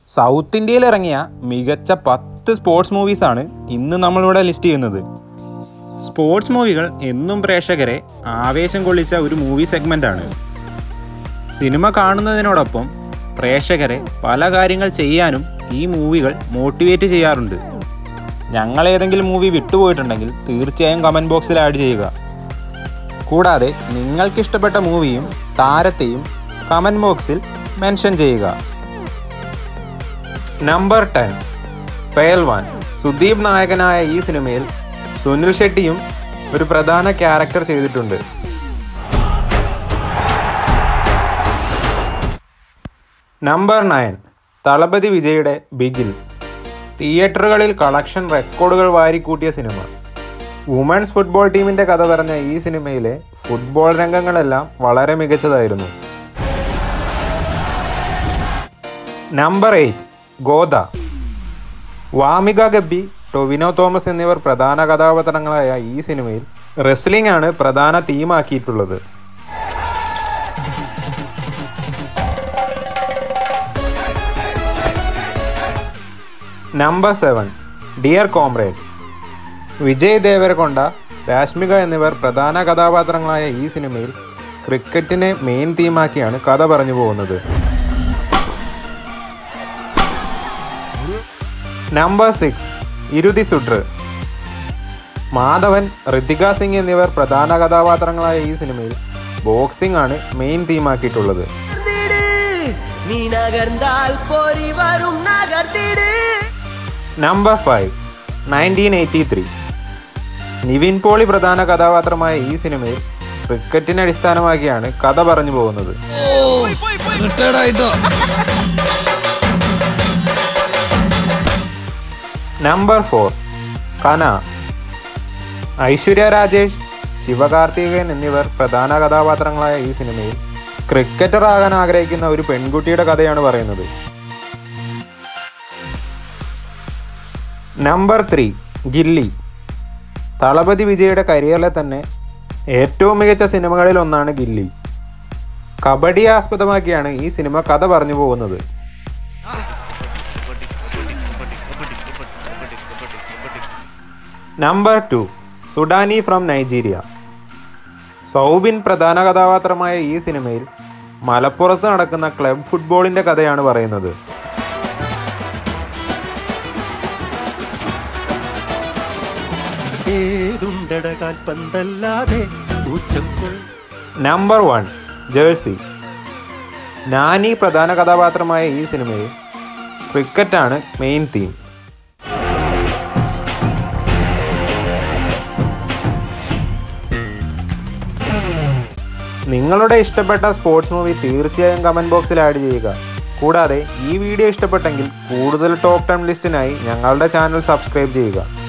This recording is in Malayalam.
സൗത്ത് ഇന്ത്യയിൽ ഇറങ്ങിയ മികച്ച പത്ത് സ്പോർട്സ് മൂവീസാണ് ഇന്ന് നമ്മളിവിടെ ലിസ്റ്റ് ചെയ്യുന്നത് സ്പോർട്സ് മൂവികൾ എന്നും പ്രേക്ഷകരെ ആവേശം കൊള്ളിച്ച ഒരു മൂവി സെഗ്മെൻ്റാണ് സിനിമ കാണുന്നതിനോടൊപ്പം പ്രേക്ഷകരെ പല കാര്യങ്ങൾ ചെയ്യാനും ഈ മൂവികൾ മോട്ടിവേറ്റ് ചെയ്യാറുണ്ട് ഞങ്ങൾ ഏതെങ്കിലും മൂവി വിട്ടുപോയിട്ടുണ്ടെങ്കിൽ തീർച്ചയായും കമൻറ്റ് ബോക്സിൽ ആഡ് ചെയ്യുക കൂടാതെ നിങ്ങൾക്കിഷ്ടപ്പെട്ട മൂവിയും താരത്തെയും കമൻറ്റ് ബോക്സിൽ മെൻഷൻ ചെയ്യുക നമ്പർ ടെൻ പേൽവാൻ സുദീപ് നായകനായ ഈ സിനിമയിൽ സുനിൽ ഷെട്ടിയും ഒരു പ്രധാന ക്യാരക്ടർ ചെയ്തിട്ടുണ്ട് നമ്പർ നയൻ തളപതി വിജയുടെ ബിഗിൽ തിയേറ്ററുകളിൽ കളക്ഷൻ റെക്കോർഡുകൾ വാരിക്കൂട്ടിയ സിനിമ വുമൻസ് ഫുട്ബോൾ ടീമിൻ്റെ കഥ പറഞ്ഞ ഈ സിനിമയിലെ ഫുട്ബോൾ രംഗങ്ങളെല്ലാം വളരെ മികച്ചതായിരുന്നു number eight Godha Wamiqa Gabbi Tovino Thomas എന്നിവർ പ്രധാന കഥാപാത്രങ്ങളായ ഈ സിനിമയിൽ റെസ്ലിംഗ് ആണ് പ്രധാന തീമാക്കിയിട്ടുള്ളത് number seven dear comrade Vijay Deverakonda Rashmika എന്നിവർ പ്രധാന കഥാപാത്രങ്ങളായ ഈ സിനിമയിൽ ക്രിക്കറ്റിനെ മെയിൻ തീമാക്കിയാണ് കഥ പറഞ്ഞു പോകുന്നത് നമ്പർ സിക്സ് ഇരുതി സുഡ്ര് മാധവൻ ഋതിക സിംഗ് എന്നിവർ പ്രധാന കഥാപാത്രങ്ങളായ ഈ സിനിമയിൽ ബോക്സിംഗ് ആണ് മെയിൻ തീമാക്കിയിട്ടുള്ളത് நகர்த்திடு நீ நகர்ந்தால் போரி வரும் நகர்த்திடு number five nineteen eighty three Nivin Pauly പ്രധാന കഥാപാത്രമായ ഈ സിനിമയിൽ ക്രിക്കറ്റിനെ അടിസ്ഥാനമാക്കിയാണ് കഥ പറഞ്ഞു പോകുന്നത് നമ്പർ ഫോർ കന ഐശ്വര്യ രാജേഷ് ശിവകാർത്തികേയൻ എന്നിവർ പ്രധാന കഥാപാത്രങ്ങളായ ഈ സിനിമയിൽ ക്രിക്കറ്റർ ആകാൻ ആഗ്രഹിക്കുന്ന ഒരു പെൺകുട്ടിയുടെ കഥയാണ് പറയുന്നത് നമ്പർ ത്രീ ഗില്ലി തളപതി വിജയുടെ കരിയറിലെ തന്നെ ഏറ്റവും മികച്ച സിനിമകളിൽ ഒന്നാണ് ഗില്ലി കബഡിയെ ആസ്പദമാക്കിയാണ് ഈ സിനിമ കഥ പറഞ്ഞു പോകുന്നത് number two Sudani from Nigeria Soubin പ്രധാന കഥാപാത്രമായ ഈ സിനിമയിൽ മലപ്പുറത്ത് നടക്കുന്ന ക്ലബ് ഫുട്ബോളിൻ്റെ കഥയാണ് പറയുന്നത് ഏതുണ്ടട കാൽപ്പന്തല്ലാതെ ഊറ്റക്കൊൾ നമ്പർ വൺ ജേഴ്സി നാനി പ്രധാന കഥാപാത്രമായ ഈ സിനിമയിൽ ക്രിക്കറ്റാണ് മെയിൻ തീം നിങ്ങളുടെ ഇഷ്ടപ്പെട്ട സ്പോർട്സ് മൂവി തീർച്ചയായും കമൻറ്റ് ബോക്സിൽ ആഡ് ചെയ്യുക കൂടാതെ ഈ വീഡിയോ ഇഷ്ടപ്പെട്ടെങ്കിൽ കൂടുതൽ ടോപ്പ് ടെൻ ലിസ്റ്റിനായി ഞങ്ങളുടെ ചാനൽ സബ്സ്ക്രൈബ് ചെയ്യുക